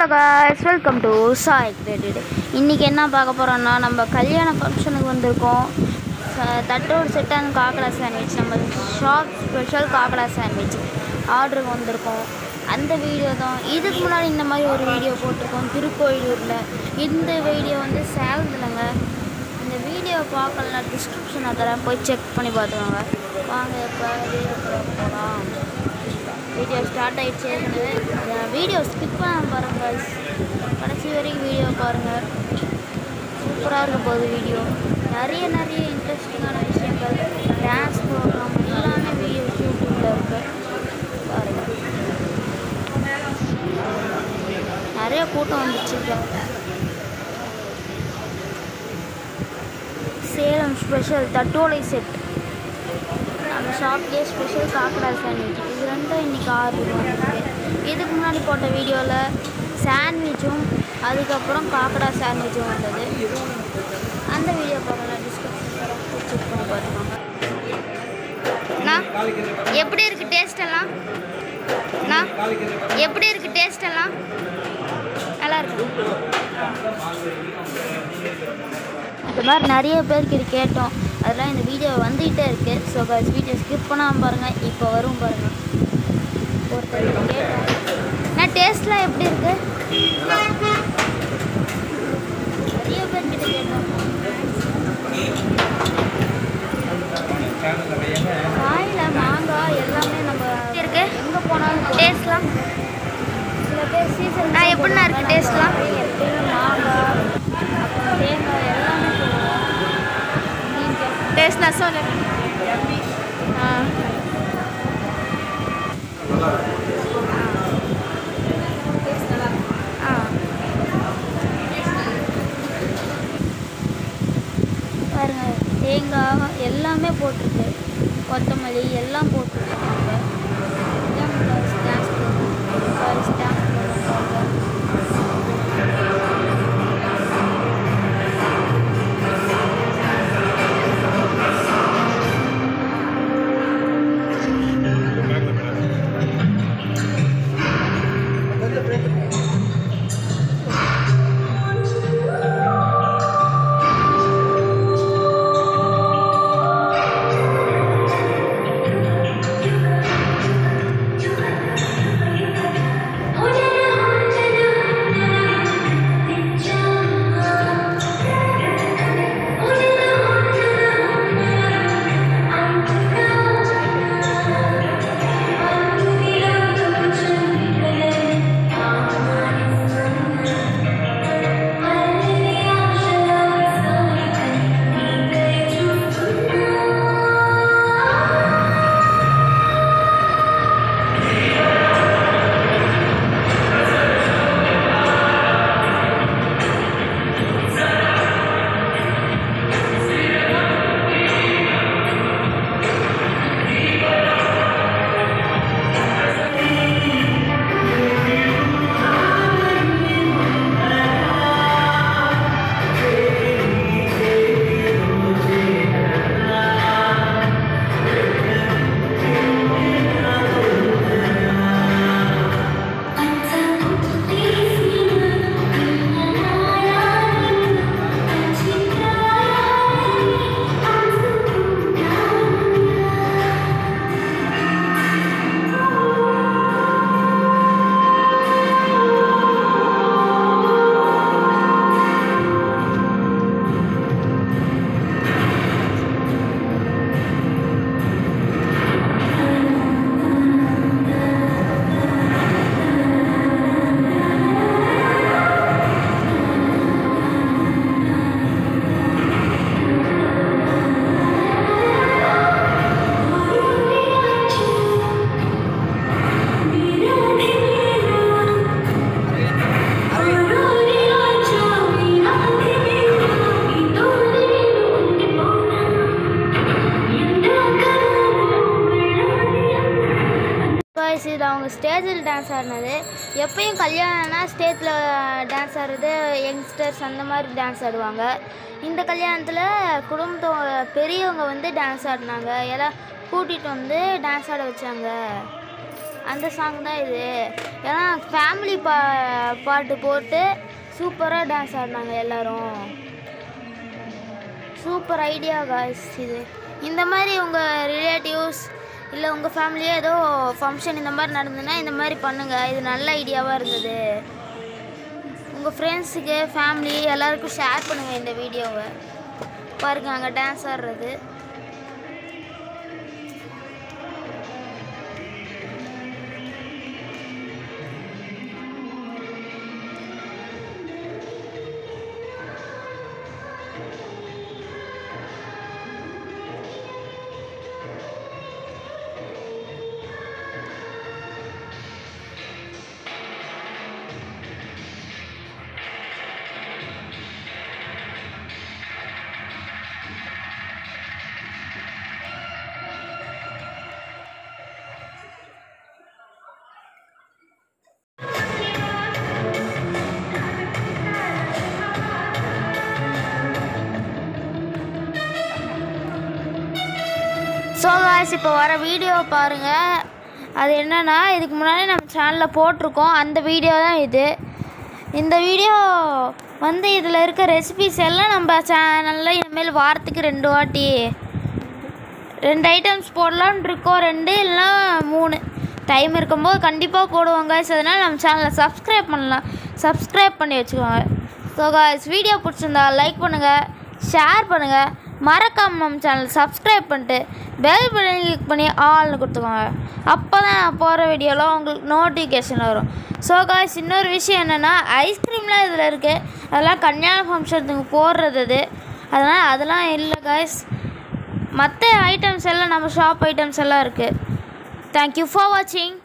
Hello guys welcome to Sai credit இன்றைக்கி என்ன பார்க்க போகிறோம்னா நம்ம கல்யாண ஃபங்க்ஷனுக்கு வந்திருக்கோம் ச- தட்டோடு செட்டான காக்கடா சாண்ட்விச் நம்ம ஷாப் ஸ்பெஷல் காக்கடா சாண்ட்விச் ஆர்டருக்கு வந்திருக்கோம் அந்த வீடியோ தான் இதுக்கு முன்னாடி இந்த மாதிரி ஒரு வீடியோ போட்டிருக்கோம் திருக்கோயிலூரில் இந்த வீடியோ வந்து சேலத்துலங்க இந்த வீடியோ பார்க்கலனா டிஸ்கிரிப்ஷன் தரேன் போய் செக் பண்ணி பார்த்துக்கோங்க வாங்க இப்போ வீடியோ போகலாம் வீடியோ ஸ்டார்ட் ஆகிடுச்சு ஏற்கனவே வீடியோ ஸ்கிப் பண்ண பாருங்க guys. கடைசி வரைக்கும் வீடியோ பாருங்கள் சூப்பராக இருக்க போகுது வீடியோ நிறைய நிறைய இன்ட்ரெஸ்டிங்கான விஷயங்கள் டான்ஸ் ப்ரோக்ராம் எல்லாமே வீடியோ யூடியூப்பில் இருக்கு பாருங்கள் நிறைய கூட்டம் வந்துச்சு இப்போ சேலம் ஸ்பெஷல் தட்டோலை செட் நம்ம ஷாப்லேயே ஸ்பெஷல் காக்கடா சாண்ட்விச் இது ரெண்டும் இன்றைக்கி ஆர்டர் வந்திருக்கு இதுக்கு முன்னாடி போட்ட வீடியோவில் சாண்ட்விச்சும் அதுக்கப்புறம் காக்கடா சாண்ட்விச்சும் வந்தது அந்த வீடியோ பார்க்கலாம் டிஸ்கிரிப்ஷன் செக் பண்ணி பார்த்துக்கோங்க அண்ணா எப்படி இருக்குது டேஸ்ட் எல்லாம் அண்ணா எப்படி இருக்குது டேஸ்ட் எல்லாம் நல்லா இருக்கு இந்த மாதிரி நிறைய பேருக்கு இது கேட்டோம் அதெல்லாம் இந்த வீடியோ வந்துகிட்டே இருக்குது ஸோ guys வீடியோ ஸ்கிப் பண்ணாமல் பாருங்கள் இப்போ வரும் பாருங்கள் ஒருத்தர் கேட்டோம் நான் டேஸ்ட்லாம் எப்படி இருக்கு நிறைய பேர்கிட்ட கேட்டோம் காயில் மாங்காய் எல்லாமே நம்ம இருக்கு எங்கே போனாலும் டேஸ்ட்லாம் சில பேர் சீசன் நான் எப்படிண்ணா இருக்கு டேஸ்ட்லாம் எப்பயும் மாங்காய் அப்புறம் தேங்காய் எல்லாமே சொல்லுவோம் டேஸ்ட் நான் சொல்லு ஆ ஆ பாருங்க தேங்காய் எல்லாமே போட்டிருக்கு கொத்தமல்லி எல்லாம் போட்டிருக்காங்க ஸ்டாம்ப் சாரி ஸ்டாம்ப் பாருங்க பாய்ஸ் இது அவங்க ஸ்டேஜில் டான்ஸ் ஆடினது எப்பயும் கல்யாணம்னா ஸ்டேஜில் டான்ஸ் ஆடுறது யங்ஸ்டர்ஸ் அந்த மாதிரி டான்ஸ் ஆடுவாங்க இந்த கல்யாணத்தில் குடும்பத்தோ பெரியவங்க வந்து டான்ஸ் ஆடினாங்க எல்லாம் கூட்டிகிட்டு வந்து டான்ஸ் ஆட வச்சாங்க அந்த சாங் தான் இது ஏன்னா ஃபேமிலி பா பாட்டு போட்டு சூப்பராக டான்ஸ் ஆடினாங்க எல்லாரும் சூப்பர் ஐடியா காய்ஸ் இது இந்த மாதிரி உங்கள் ரிலேட்டிவ்ஸ் இல்லை உங்கள் ஃபேமிலியே ஏதோ ஃபங்க்ஷன் இந்த மாதிரி நடந்ததுன்னா இந்த மாதிரி பண்ணுங்கள் இது நல்ல ஐடியாவாக இருந்தது உங்கள் ஃப்ரெண்ட்ஸுக்கு ஃபேமிலி எல்லாருக்கும் ஷேர் பண்ணுங்கள் இந்த வீடியோவை பாருங்க அங்கே டான்ஸ் ஆடுறது ஸோ காய்ஸ் இப்போ வர வீடியோ பாருங்கள் அது என்னென்னா இதுக்கு முன்னாடி நம்ம சேனலில் போட்டிருக்கோம் அந்த வீடியோ தான் இது இந்த வீடியோ வந்து இதில் இருக்க ரெசிபிஸ் எல்லாம் நம்ம சேனலில் இனிமேல் வாரத்துக்கு ரெண்டு வாட்டி ரெண்டு ஐட்டம்ஸ் போடலான்னு இருக்கோம் ரெண்டு இல்லைனா மூணு டைம் இருக்கும்போது கண்டிப்பாக போடுவோம் guys அதனால் நம்ம சேனலை சப்ஸ்கிரைப் பண்ணலாம் சப்ஸ்கிரைப் பண்ணி வச்சுக்கோங்க ஸோ guys வீடியோ பிடிச்சிருந்தா லைக் பண்ணுங்கள் ஷேர் பண்ணுங்கள் மறக்காம நம்ம சேனல் சப்ஸ்கிரைப் பண்ணிட்டு பெல் பட்டன் கிளிக் பண்ணி ஆல்னு கொடுத்துக்கோங்க அப்போ தான் நான் போகிற வீடியோலாம் உங்களுக்கு நோட்டிஃபிகேஷன் வரும் ஸோ காய்ஸ் இன்னொரு விஷயம் என்னென்னா ஐஸ்கிரீம்லாம் இதில் இருக்குது அதெல்லாம் கல்யாண ஃபங்க்ஷனுக்கு போடுறது அது அதனால் அதெல்லாம் இல்லை காய்ஸ் மற்ற ஐட்டம்ஸ் எல்லாம் நம்ம ஷாப் ஐட்டம்ஸ் எல்லாம் இருக்குது தேங்க்யூ ஃபார் வாட்சிங்